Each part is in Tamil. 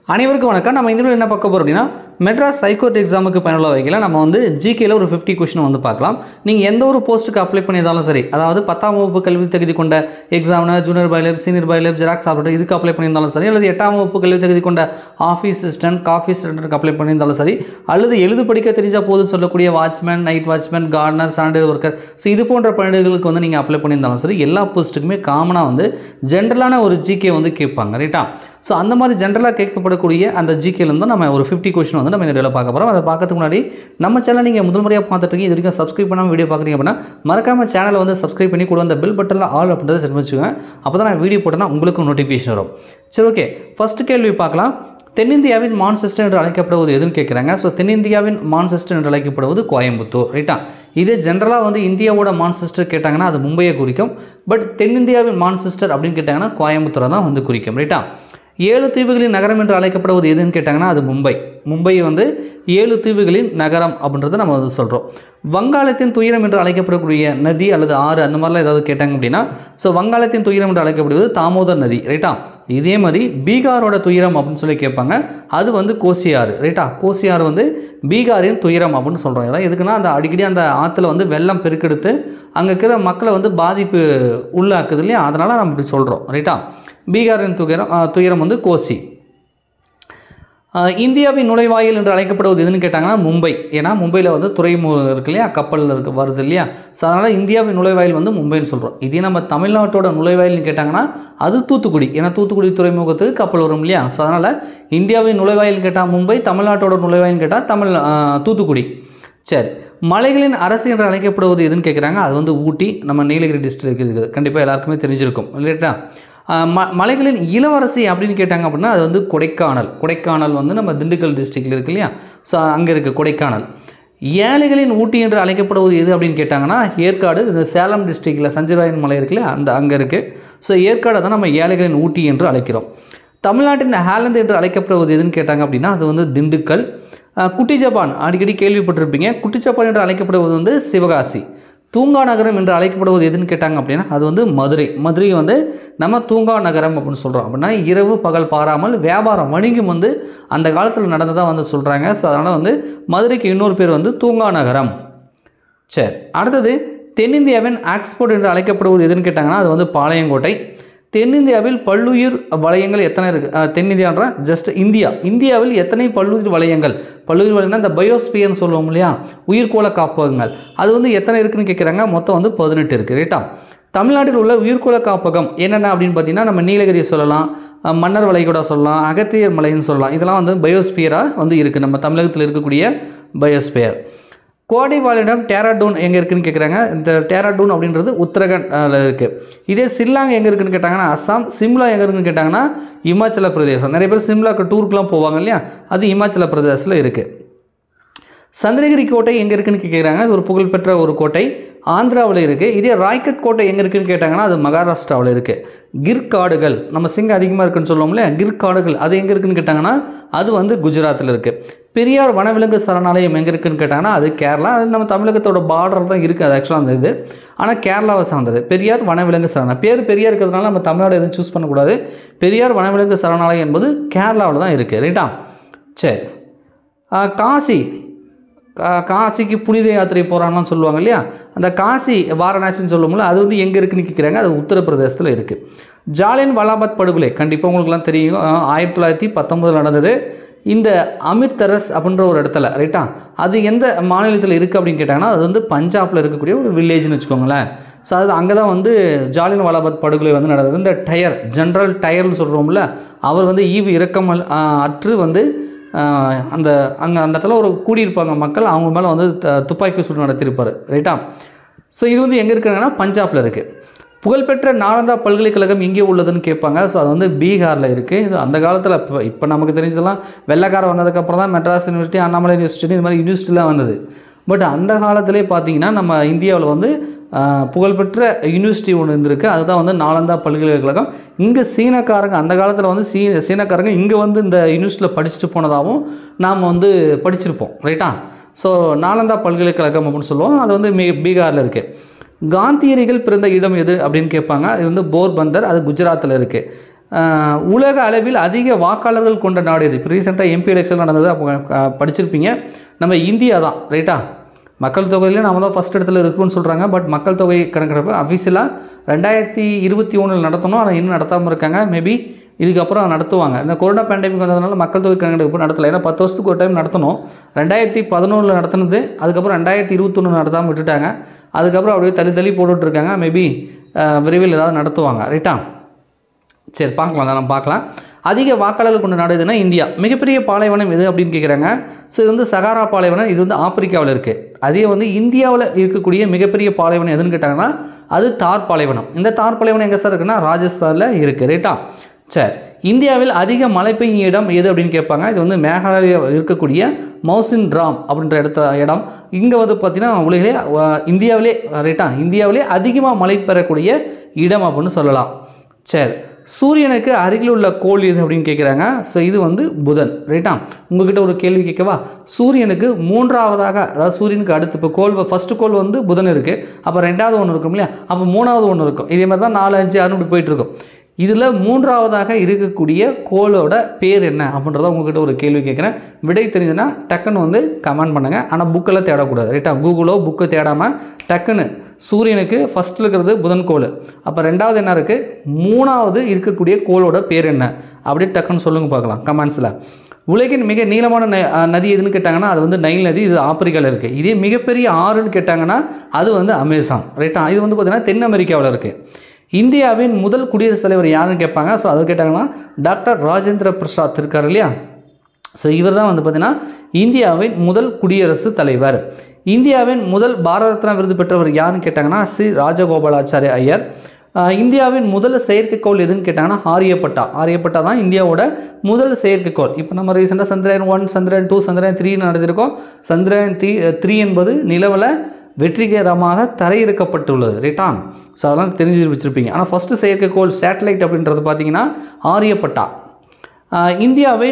அனைவருக்கும் வணக்கம் நம்ம இந்த வீடியோல என்ன பார்க்க போகிறோம் அப்படின்னா மெட்ராஸ் ஹைகோர்ட் எக்ஸாமுக்கு பயனுள்ள வகையில் நம்ம வந்து ஜிகேல ஒரு ஃபிஃப்டி கொஷின் வந்து பார்க்கலாம் நீங்கள் எந்த ஒரு போஸ்ட்டுக்கு அப்ளை பண்ணியிருந்தாலும் சரி அதாவது பத்தாம் வகுப்பு கல்வி தகுதி கொண்ட examiner junior bailiff senior bailiff Xerox operator இதுக்கு அப்ளை பண்ணியிருந்தாலும் சரி அல்லது எட்டாம் வகுப்பு கல்வி தகுதி கொண்ட ஆஃபீஸ் அசிஸ்டன்ட் காஃபி அசிஸ்டன்ட்டுக்கு அப்ளை பண்ணியிருந்தாலும் சரி அல்லது எழுது படிக்க தெரிஞ்ச போது சொல்லக்கூடிய watchman night watchman gardener sanitary worker so இது போன்ற பணிகளுக்கு வந்து நீங்கள் அப்ளை பண்ணியிருந்தாலும் சரி எல்லா போஸ்ட்டுக்குமே காமனாக வந்து ஜென்ரலான ஒரு ஜிகே வந்து கேட்பாங்க ரைட்டா ஸோ அந்த மாதிரி ஜென்ரலாக கேட்கப்படக்கூடிய அந்த ஜிகேலேருந்து நம்ம ஒரு ஃபிஃப்டி கொஷின் வந்து நம்ம இந்த வீடியோவில் பார்க்க போகிறோம் அதை பார்க்கறதுக்கு முன்னாடி நம்ம சேனல் நீங்கள் முதல் முறையாக பார்த்துட்டு இருக்கீங்க இது வரைக்கும் சப்ஸ்கிரைப் பண்ணாமல் வீடியோ பார்க்குறீங்க அப்படின்னா மறக்காம சேனலை வந்து சப்ஸ்கிரைப் பண்ணி கூட அந்த பில் பட்டனில் ஆல் அப்படின்றத செட் வச்சுக்கோங்க அப்போ தான் நான் வீடியோ போட்டேன்னா உங்களுக்கு நோட்டிஃபிகேஷன் வரும் சரி ஓகே ஃபர்ஸ்ட் கேள்வி பார்க்கலாம் தென்னிந்தியாவின் மான்செஸ்டர் என்று அழைக்கப்படுவது எதுன்னு கேட்குறாங்க ஸோ தென்னிந்தியாவின் மான்செஸ்டர் என்று அழைக்கப்படுவது கோயம்புத்தூர் ரைட்டா இதே ஜென்ரலாக வந்து இந்தியாவோட மான்செஸ்டர் கேட்டாங்கன்னா அது மும்பையை குறிக்கும் பட் தென்னிந்தியாவின் மான்செஸ்டர் அப்படின்னு கேட்டாங்கன்னா கோயம்புத்தூரை தான் வந்து குறிக்கும் ரைட்டா ஏழு தீவுகளின் நகரம் என்று அழைக்கப்படுவது எதுன்னு கேட்டாங்கன்னா அது மும்பை மும்பை வந்து ஏழு தீவுகளின் நகரம் அப்படின்றத நம்ம வந்து சொல்கிறோம் வங்காளத்தின் துயரம் என்று அழைக்கப்படக்கூடிய நதி அல்லது ஆறு அந்த மாதிரிலாம் ஏதாவது கேட்டாங்க அப்படின்னா ஸோ வங்காளத்தின் துயரம் என்று அழைக்கப்படுவது தாமோதர் நதி ரைட்டா இதே மாதிரி பீகாரோட துயரம் அப்படின்னு சொல்லி கேட்பாங்க அது வந்து கோசி ஆறு ரைட்டா கோசி ஆறு வந்து பீகாரின் துயரம் அப்படின்னு சொல்கிறோம் அதான் எதுக்குன்னா அந்த அடிக்கடி அந்த ஆற்றுல வந்து வெள்ளம் பெருக்கெடுத்து அங்கே இருக்கிற மக்களை வந்து பாதிப்பு உள்ளாக்குது இல்லையா அதனால் நம்ம இப்படி சொல்கிறோம் ரைட்டா பீகாரின் துயரம் ஆ, துயரம் வந்து கோசி ஆ, இந்தியாவின் நுழைவாயில் என்று அழைக்கப்படுவது எதுன்னு கேட்டாங்கன்னா மும்பை ஏன்னா மும்பையில் வந்து துறைமுகம் இருக்கு இல்லையா கப்பல் இருக்கு வருது இல்லையா ஸோ அதனால் இந்தியாவின் நுழைவாயில் வந்து மும்பைன்னு சொல்கிறோம் இதே நம்ம தமிழ்நாட்டோட நுழைவாயில்னு கேட்டாங்கன்னா அது தூத்துக்குடி ஏன்னா தூத்துக்குடி துறைமுகத்துக்கு கப்பல் வரும் இல்லையா ஸோ அதனால் இந்தியாவின் நுழைவாயில் கேட்டால் மும்பை தமிழ்நாட்டோட நுழைவாயில்னு கேட்டால் தமிழ் ஆ, தூத்துக்குடி சரி மலைகளின் அரசு என்று அழைக்கப்படுவது எதுன்னு கேட்குறாங்க அது வந்து ஊட்டி நம்ம நீலகிரி டிஸ்ட்ரிக்ட் இருக்குது கண்டிப்பாக எல்லாருக்குமே தெரிஞ்சிருக்கும் இல்லைட்டா ஆஹ் ம மலைகளின் இளவரசி அப்படின்னு கேட்டாங்க அப்படின்னா அது வந்து கொடைக்கானல் கொடைக்கானல் வந்து நம்ம திண்டுக்கல் டிஸ்ட்ரிக்டில் இருக்கு இல்லையா ஸோ அங்கே இருக்குது கொடைக்கானல் ஏழைகளின் ஊட்டி என்று அழைக்கப்படுவது எது அப்படின்னு கேட்டாங்கன்னா ஏற்காடு இந்த சேலம் டிஸ்ட்ரிக்டில் சஞ்சராயன் மலை இருக்கு இல்லையா அந்த அங்கே இருக்குது ஸோ ஏற்காடை தான் நம்ம ஏழைகளின் ஊட்டி என்று அழைக்கிறோம் தமிழ்நாட்டின் ஹேலந்து என்று அழைக்கப்படுவது எதுன்னு கேட்டாங்க அப்படின்னா அது வந்து திண்டுக்கல் அஹ் குட்டி ஜப்பான் அடிக்கடி கேள்விப்பட்டிருப்பீங்க குட்டி ஜப்பான் என்று அழைக்கப்படுவது வந்து சிவகாசி தூங்கா நகரம் என்று அழைக்கப்படுவது எதுன்னு கேட்டாங்க அப்படின்னா அது வந்து மதுரை மதுரை வந்து நம்ம தூங்கா நகரம் அப்படின்னு சொல்கிறோம் அப்படின்னா இரவு பகல் பாராமல் வியாபாரம் வணிகம் வந்து அந்த காலத்தில் நடந்ததாக வந்து சொல்கிறாங்க ஸோ அதனால் வந்து மதுரைக்கு இன்னொரு பேர் வந்து தூங்கா நகரம் சரி அடுத்தது தென்னிந்தியாவின் ஆக்ஸ்போர்ட் என்று அழைக்கப்படுவது எதுன்னு கேட்டாங்கன்னா அது வந்து பாளையங்கோட்டை தென்னிந்தியாவில் பல்லுயிர் வளையங்கள் எத்தனை இருக்குது தென்னிந்தியான்ற ஜஸ்ட் இந்தியா இந்தியாவில் எத்தனை பல்லுயிர் வளையங்கள் பல்லுயிர் வளையம்னா இந்த பயோஸ்பியர்னு சொல்லுவோம் இல்லையா உயிர்கோள காப்பகங்கள் அது வந்து எத்தனை இருக்குன்னு கேட்குறாங்க மொத்தம் வந்து பதினெட்டு இருக்குது ரைட்டா தமிழ்நாட்டில் உள்ள உயிர்கோள காப்பகம் என்னென்ன அப்படின்னு பார்த்தீங்கன்னா நம்ம நீலகிரி சொல்லலாம் அஹ் மன்னர் வளைகுடா சொல்லலாம் அகத்தியர் மலைன்னு சொல்லலாம் இதெல்லாம் வந்து பயோஸ்பியராக வந்து இருக்குது நம்ம தமிழகத்தில் இருக்கக்கூடிய பயோஸ்பியர் கோடை வாழிடம் டேராடூன் எங்கே இருக்குன்னு கேட்குறாங்க இந்த டேராடூன் அப்படின்றது உத்தரகண்ட் இருக்குது இதே சில்லாங் எங்கே இருக்குன்னு கேட்டாங்கன்னா அஸ்ஸாம் சிம்லா எங்கே இருக்குன்னு கேட்டாங்கன்னா இமாச்சல பிரதேசம் நிறைய பேர் சிம்லாக்கு டூருக்குலாம் போவாங்க இல்லையா அது இமாச்சல பிரதேசத்தில் இருக்குது சந்திரகிரி கோட்டை எங்கே இருக்குன்னு கேட்குறாங்க அது ஒரு புகழ்பெற்ற ஒரு கோட்டை ஆந்திராவில் இருக்குது இதே ராய்கட் கோட்டை எங்கே இருக்குன்னு கேட்டாங்கன்னா அது மகாராஷ்டிராவில் இருக்குது கிர் காடுகள் நம்ம சிங்கம் அதிகமாக இருக்குன்னு சொல்லுவோம் இல்லையா கிர் காடுகள் அது எங்கே இருக்குன்னு கேட்டாங்கன்னா அது வந்து குஜராத்தில் இருக்குது பெரியார் வனவிலங்கு சரணாலயம் எங்கே இருக்குன்னு கேட்டாங்கன்னா அது கேரளா அது நம்ம தமிழகத்தோட பார்டர் தான் இருக்குது அது ஆக்சுவலாக அந்த இது ஆனால் கேரளாவை சார்ந்தது பெரியார் வனவிலங்கு சரணாலயம் பேர் பெரியார் இருக்கிறதுனால நம்ம தமிழ்நாடு எதுவும் சூஸ் பண்ணக்கூடாது பெரியார் வனவிலங்கு சரணாலயம் என்பது கேரளாவில் தான் இருக்குது ரைட்டா சரி ஆ, காசி கா- காசிக்கு புனித யாத்திரை போகிறாங்கன்னு சொல்லுவாங்க இல்லையா அந்த காசி வாரணாசின்னு சொல்லுவோம்ல அது வந்து எங்கே இருக்குன்னு கேட்குறாங்க அது உத்தரப்பிரதேசத்தில் இருக்குது ஜாலியன் வாலாபாத் படுகொலை கண்டிப்பாக உங்களுக்குலாம் தெரியும் ஆ, ஆயிரத்தி தொள்ளாயிரத்தி பத்தொம்பதில் நடந்தது இந்த அமிர்தரஸ் அப்படின்ற ஒரு இடத்துல ரைட்டா அது எந்த மாநிலத்தில் இருக்குது அப்படின்னு கேட்டாங்கன்னா அது வந்து பஞ்சாபில் இருக்கக்கூடிய ஒரு வில்லேஜ்னு வச்சுக்கோங்களேன் ஸோ அது அங்கே தான் வந்து ஜாலியன் வாலாபாத் படுகொலை வந்து நடந்தது இந்த டயர் ஜென்ரல் டயர்னு சொல்கிறோம்ல அவர் வந்து ஈவு இரக்கம் ஆ, அற்று வந்து ஆஹ் அந்த அங்கே அந்த இடத்துல ஒரு கூடியிருப்பாங்க மக்கள் அவங்க மேலே வந்து த- துப்பாக்கி சூடு நடத்தியிருப்பார் ரைட்டா ஸோ இது வந்து எங்கே இருக்குங்கன்னா பஞ்சாபில் இருக்குது புகழ்பெற்ற நாலந்தா பல்கலைக்கழகம் எங்கே உள்ளதுன்னு கேட்பாங்க ஸோ அது வந்து பீகாரில் இருக்குது இது அந்த காலத்தில் இப்போ இப்போ நமக்கு தெரிஞ்சதெல்லாம் வெள்ளைக்காரன் வந்ததுக்கப்புறம் தான் மெட்ராஸ் யூனிவர்சிட்டி அண்ணாமலை யூனிவர்சிட்டி இது மாதிரி யூனிவர்சிட்டிலாம் வந்தது பட் அந்த காலத்திலே பார்த்தீங்கன்னா நம்ம இந்தியாவில் வந்து ஆஹ், புகழ்பெற்ற யூனிவர்சிட்டி ஒன்று இருந்திருக்கு அதுதான் வந்து நாலந்தா பல்கலைக்கழகம் இங்கே சீனக்காரங்க அந்த காலத்தில் வந்து சீ சீனக்காரங்க இங்கே வந்து இந்த யூனிவர்சிட்டியில் படிச்சுட்டு போனதாகவும் நாம் வந்து படிச்சிருப்போம் ரைட்டா ஸோ நாலந்தா பல்கலைக்கழகம் அப்படின்னு சொல்லுவோம் அது வந்து மீ பீகாரில் இருக்குது காந்தியடிகள் பிறந்த இடம் எது அப்படின்னு கேட்பாங்க இது வந்து போர்பந்தர் அது குஜராத்தில் இருக்குது ஆஹ், உலக அளவில் அதிக வாக்காளர்கள் கொண்ட நாடு இது இப்போ ரீசெண்டாக எம்பி எலெக்ஷன் நடந்தது அப்போ ஆஹ், படிச்சிருப்பீங்க நம்ம இந்தியா தான் ரைட்டா மக்கள் தொகையிலே நாம தான் ஃபஸ்ட் இடத்துல இருக்குன்னு சொல்கிறாங்க பட் மக்கள் தொகை கணக்கிறப்ப அஃபிஷியலாக ரெண்டாயிரத்தி இருபத்தி ஒன்றில் நடத்தணும் ஆனால் இன்னும் நடத்தாமல் இருக்காங்க மேபி இதுக்கப்புறம் நடத்துவாங்க இந்த கொரோனா பேண்டமிக் வந்ததுனால மக்கள் தொகை கணக்கெடுப்பு நடத்தலை ஏன்னா பத்து வருஷத்துக்கு ஒரு டைம் நடத்தணும் ரெண்டாயிரத்தி பதினொன்றில் நடத்தினது அதுக்கப்புறம் ரெண்டாயிரத்தி இருபத்தொன்று நடத்தாமல் விட்டுட்டாங்க அதுக்கப்புறம் அப்படியே தள்ளி தள்ளி போட்டுட்டு இருக்காங்க மேபி விரைவில் ஏதாவது நடத்துவாங்க ரைட்டா சரி பார்க்கலாம் அதை நம்ம பார்க்கலாம் அதிக வாக்காளர்கள் கொண்ட நாடு எதுனா இந்தியா மிகப்பெரிய பாலைவனம் எது அப்படின்னு கேட்குறாங்க ஸோ இது வந்து சகாரா பாலைவனம் இது வந்து ஆப்பிரிக்காவில் இருக்குது அதே வந்து இந்தியாவில் இருக்கக்கூடிய மிகப்பெரிய பாலைவனம் எதுன்னு கேட்டாங்கன்னா அது தார் பாலைவனம் இந்த தார் பாலைவனம் எங்கே சார் இருக்குன்னா ராஜஸ்தானில் இருக்குது ரைட்டா சரி இந்தியாவில் அதிக மழை பெய்யும் இடம் எது அப்படின்னு கேட்பாங்க இது வந்து மேகாலயா இருக்கக்கூடிய மௌசின் ராம் அப்படின்ற இடத்த இடம் இங்கே வந்து பார்த்தீங்கன்னா உலகிலே அஹ், இந்தியாவிலே ரைட்டா இந்தியாவிலே அதிகமாக மழை பெறக்கூடிய இடம் அப்படின்னு சொல்லலாம் சரி சூரியனுக்கு அருகில் உள்ள கோள் எது அப்படின்னு கேட்குறாங்க ஸோ இது வந்து புதன் ரைட்டா உங்ககிட்ட ஒரு கேள்வி கேட்கவா சூரியனுக்கு மூன்றாவதாக அதாவது சூரியனுக்கு அடுத்து இப்போ கோள் ஃபஸ்ட்டு கோள் வந்து புதன் இருக்குது அப்போ ரெண்டாவது ஒன்று இருக்கும் இல்லையா அப்போ மூணாவது ஒன்று இருக்கும் இதே மாதிரி தான் நாலு அஞ்சு ஆறு இப்படி போயிட்டு இருக்கும் இதில் மூன்றாவதாக இருக்கக்கூடிய கோளோட பேர் என்ன அப்படின்றத உங்ககிட்ட ஒரு கேள்வி கேட்குறேன் விடை தெரிஞ்சுன்னா டக்குன்னு வந்து கமெண்ட் பண்ணுங்கள் ஆனால் புக்கெல்லாம் தேடக்கூடாது ரைட்டா கூகுளோ புக்கு தேடாமல் டக்குன்னு சூரியனுக்கு ஃபஸ்ட்டில் இருக்கிறது புதன் கோள் அப்போ ரெண்டாவது என்ன இருக்குது மூணாவது இருக்கக்கூடிய கோளோட பேர் என்ன அப்படியே டக்குன்னு சொல்லுங்க பார்க்கலாம் கமெண்ட்ஸில் உலகின் மிக நீளமான ந- அஹ் நதி எதுன்னு கேட்டாங்கன்னா அது வந்து நைல் நதி இது ஆப்பிரிக்காவில் இருக்குது இதே மிகப்பெரிய ஆறுன்னு கேட்டாங்கன்னா அது வந்து அமேசான் ரைட்டா இது வந்து பார்த்திங்கன்னா தென் அமெரிக்காவில் இருக்குது இந்தியாவின் முதல் குடியரசுத் தலைவர் யாருன்னு கேட்பாங்க ஸோ அது கேட்டாங்கன்னா டாக்டர் ராஜேந்திர பிரசாத் இருக்கார் இல்லையா ஸோ இவர் தான் வந்து பார்த்தீங்கன்னா இந்தியாவின் முதல் குடியரசுத் தலைவர் இந்தியாவின் முதல் பாரத ரத்னா விருது பெற்றவர் யாருன்னு கேட்டாங்கன்னா ஸ்ரீ ராஜகோபாலாச்சாரிய ஐயர் ஆஹ் இந்தியாவின் முதல் செயற்கைக்கோள் எதுன்னு கேட்டாங்கன்னா ஆரியப்பட்டா ஆரியப்பட்டா தான் இந்தியாவோட முதல் செயற்கைக்கோள் இப்போ நம்ம ரீசெண்டாக Chandrayaan one Chandrayaan two Chandrayaan three நடந்திருக்கோம் சந்திரயான் த்ரீ த்ரீ என்பது நிலவில் வெற்றிகரமாக தரையிறக்கப்பட்டுள்ளது ரைட்டா ஸோ அதெல்லாம் தெரிஞ்சு வச்சுருப்பீங்க ஆனால் ஃபஸ்ட்டு செயற்கைக்கோள் சேட்டலைட் அப்படின்றது பார்த்தீங்கன்னா ஆரியப்பட்டா ஆஹ் இந்தியாவை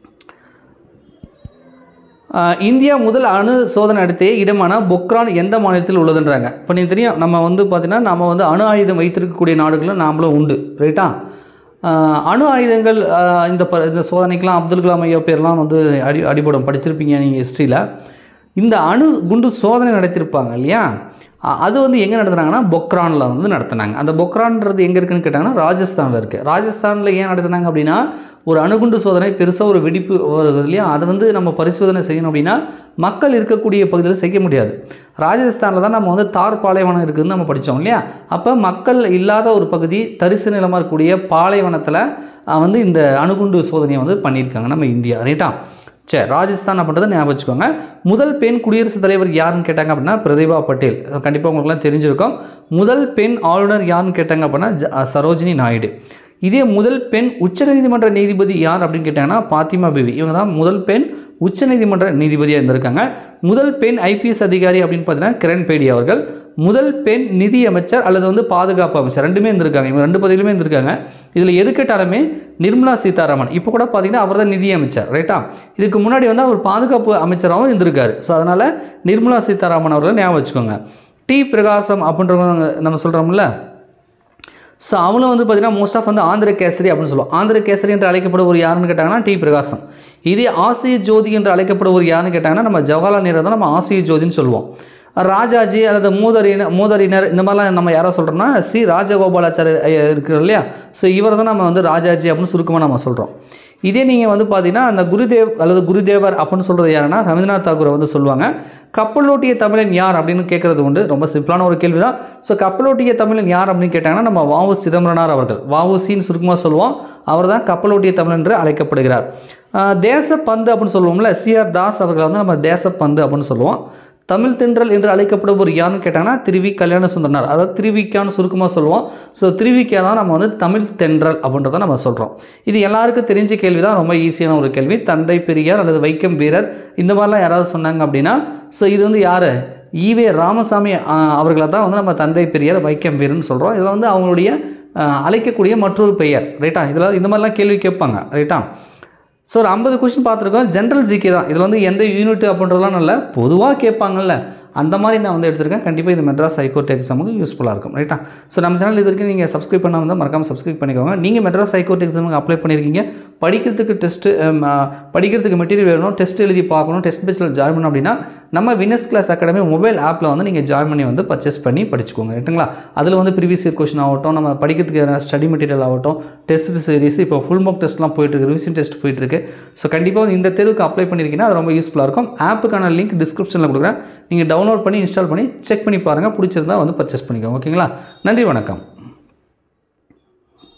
ஆஹ் இந்தியா முதல் அணு சோதனை நடத்திய இடமான பொக்ரான் எந்த மாநிலத்தில் உள்ளதுன்றாங்க இப்போ நீங்கள் தெரியும் நம்ம வந்து பார்த்திங்கன்னா நம்ம வந்து அணு ஆயுதம் வைத்திருக்கக்கூடிய நாடுகளும் நாமளும் உண்டு ரைட்டா ஆஹ் அணு ஆயுதங்கள் ஆஹ் இந்த ப இந்த சோதனைக்கெலாம் அப்துல் கலாம் ஐயா பேர்லாம் வந்து அடி அடிபடும் படிச்சிருப்பீங்க நீங்கள் ஹிஸ்ட்ரியில் இந்த அணு குண்டு சோதனை நடத்தியிருப்பாங்க இல்லையா அ- அது வந்து எங்கே நடத்துனாங்கன்னா பொக்ரானில் வந்து நடத்துனாங்க அந்த பொக்ரான்றது எங்கே இருக்குன்னு கேட்டாங்கன்னா ராஜஸ்தானில் இருக்குது ராஜஸ்தானில் ஏன் நடத்துனாங்க அப்படின்னா ஒரு அணுகுண்டு சோதனை பெருசாக ஒரு வெடிப்பு வருது இல்லையா அதை வந்து நம்ம பரிசோதனை செய்யணும் அப்படின்னா மக்கள் இருக்கக்கூடிய பகுதியில் செய்ய முடியாது ராஜஸ்தானில் தான் நம்ம வந்து தார் பாலைவனம் இருக்குதுன்னு நம்ம படித்தோம் இல்லையா அப்போ மக்கள் இல்லாத ஒரு பகுதி தரிசு நிலமாக இருக்கக்கூடிய பாலைவனத்தில் அஹ், வந்து இந்த அணுகுண்டு சோதனையை வந்து பண்ணியிருக்காங்க நம்ம இந்தியா ரைட்டா சரி ராஜஸ்தான் அப்படின்றத ஞாபகம் வச்சுக்கோங்க முதல் பெண் குடியரசுத் தலைவர் யாருன்னு கேட்டாங்க அப்படின்னா பிரதிபா பட்டேல் கண்டிப்பாக உங்களுக்குலாம் தெரிஞ்சிருக்கும் முதல் பெண் ஆளுநர் யாருன்னு கேட்டாங்க அப்படின்னா ஜ- சரோஜினி நாயுடு இதே முதல் பெண் உச்சநீதிமன்ற நீதிபதி யார் அப்படின்னு கேட்டாங்கன்னா பாத்திமா பிவி இவங்க தான் முதல் பெண் உச்சநீதிமன்ற நீதிபதியாக இருந்திருக்காங்க முதல் பெண் ஐபிஎஸ் அதிகாரி அப்படின்னு பார்த்தீங்கன்னா கிரண் பேடி அவர்கள் முதல் பெண் நிதி அமைச்சர் அல்லது வந்து பாதுகாப்பு அமைச்சர் ரெண்டுமே இருந்திருக்காங்க இவங்க ரெண்டு பதவியிலுமே இருந்திருக்காங்க இதில் எது கேட்டாலுமே நிர்மலா சீதாராமன் இப்போ கூட பார்த்தீங்கன்னா அவர் தான் நிதி அமைச்சர் ரைட்டா இதுக்கு முன்னாடி வந்து அவர் பாதுகாப்பு அமைச்சராகவும் இருந்திருக்காரு ஸோ அதனால் நிர்மலா சீதாராமன் அவர்கள் ஞாபகம் வச்சுக்கோங்க டி பிரகாசம் அப்படின்றவங்க நம்ம சொல்கிறோம்ல ஸோ அவங்களும் வந்து பார்த்தீங்கன்னா மோஸ்ட் ஆஃப் வந்து ஆந்திர கேசரி அப்படின்னு சொல்லுவோம் ஆந்திர கேசரி என்று அழைக்கப்படுவர் யாருன்னு கேட்டாங்கன்னா டி பிரகாசம் இதே ஆசிய ஜோதி என்று அழைக்கப்படுவர் யாருன்னு கேட்டாங்கன்னா நம்ம ஜவஹர்லால் நேரு தான் நம்ம ஆசிய ஜோதின்னு சொல்லுவோம் ராஜாஜி அல்லது மூதறியினர் மூதறியினர் இந்த மாதிரிலாம் நம்ம யாரை சொல்கிறோம்னா சி ராஜகோபாலாச்சாரி ஐயா இருக்கிறார் இல்லையா ஸோ இவர் தான் நம்ம வந்து ராஜாஜி அப்படின்னு சுருக்கமாக நம்ம சொல்கிறோம் இதே நீங்கள் வந்து பார்த்தீங்கன்னா அந்த குருதேவ் அல்லது குருதேவர் அப்படின்னு சொல்கிறது யாருன்னா ரவீந்திரநாத் தாகூரை வந்து சொல்லுவாங்க கப்பலோட்டிய தமிழன் யார் அப்படின்னு கேட்குறது உண்டு ரொம்ப சிம்பிளான ஒரு கேள்வி தான் ஸோ கப்பலோட்டிய தமிழன் யார் அப்படின்னு கேட்டாங்கன்னா நம்ம வாவு சிதம்பரனார் அவர்கள் வாவுசின்னு சுருக்கமாக சொல்லுவோம் அவர் தான் கப்பலோட்டிய தமிழன் என்று அழைக்கப்படுகிறார் ஆஹ் தேசப்பந்து அப்படின்னு சொல்லுவோம்ல சிஆர் தாஸ் அவர்கள் வந்து நம்ம தேசப்பந்து அப்படின்னு சொல்லுவோம் தமிழ் தென்றல் என்று அழைக்கப்படுவோர் யாருன்னு கேட்டாங்கன்னா திருவி கல்யாண சுந்தரனார் அதாவது திருவிக்கான்னு சுருக்கமாக சொல்லுவோம் ஸோ திருவிக்கா தான் நம்ம வந்து தமிழ் தென்றல் அப்படின்றத நம்ம சொல்கிறோம் இது எல்லாருக்கும் தெரிஞ்ச கேள்வி தான் ரொம்ப ஈஸியான ஒரு கேள்வி தந்தை பெரியார் அல்லது வைக்கம் வீரர் இந்த மாதிரிலாம் யாராவது சொன்னாங்க அப்படின்னா ஸோ இது வந்து யார் ஈவே ராமசாமி ஆஹ், அவர்களை தான் வந்து நம்ம தந்தை பெரியார் வைக்கம் வீரர்னு சொல்கிறோம் இதில் வந்து அவங்களுடைய ஆஹ், அழைக்கக்கூடிய மற்றொரு பெயர் ரைட்டா இதில் இந்த மாதிரிலாம் கேள்வி கேட்பாங்க ரைட்டா ஸோ ஒரு ஐம்பது கொஷின் பார்த்துருக்கோம் ஜென்ரல் ஜிகே தான் இதில் வந்து எந்த யூனிட் அப்படின்றதுலாம் நல்ல பொதுவாக கேட்பாங்கல்ல அந்த மாதிரி நான் வந்து எடுத்திருக்கேன் கண்டிப்பாக இது மெட்ராஸ் ஹைகோர்ட் எக்ஸாமுக்கு யூஸ்ஃபுல்லாக இருக்கும் ரைட்டா ஸோ நம்ம சேனல் இது வரைக்கும் நீங்கள் சப்ஸ்கிரைப் பண்ணாமல் இருந்தால் மறக்காமல் சப்ஸ்கிரைப் பண்ணிக்கோங்க நீங்கள் மெட்ராஸ் ஹைகோர்ட் எக்ஸாமுக்கு அப்ளை பண்ணியிருக்கீங்க படிக்கிறதுக்கு டெஸ்ட்டு படிக்கிறதுக்கு மெட்டீரியல் வேணும் டெஸ்ட் எழுதி பார்க்கணும் டெஸ்ட் பேஸில் ஜாயின் பண்ணணும் அப்படின்னா நம்ம வினஸ் கிளாஸ் அகாடமி மொபைல் ஆப்பில் வந்து நீங்கள் ஜாயின் பண்ணி வந்து பர்ச்சேஸ் பண்ணி படிச்சுக்கோங்க ரைட்டுங்களா அதில் வந்து ப்ரீவியஸ் இயர் கொஷின் ஆகட்டும் நம்ம படிக்கிறதுக்கு ஸ்டடி மெட்டீரியல் ஆகட்டும் டெஸ்ட் சீரிஸ் இப்போ ஃபுல் மார்க் டெஸ்ட்லாம் போயிட்டுருக்கு ரிவிஷன் டெஸ்ட் போயிட்டுருக்கு ஸோ கண்டிப்பாக வந்து இந்த தேர்வுக்கு அப்ளை பண்ணியிருக்கீங்கன்னா அது ரொம்ப யூஸ்ஃபுல்லாக இருக்கும் ஆப்புக்கான லிங்க் டிஸ்கிரிப்ஷனில் கொடுக்குறேன் நீங்கள் டவுன்லோட் பண்ணி இன்ஸ்டால் பண்ணி செக் பண்ணி பாருங்கள் பிடிச்சிருந்தா வந்து பர்ச்சேஸ் பண்ணிக்கோங்க ஓகேங்களா நன்றி வணக்கம்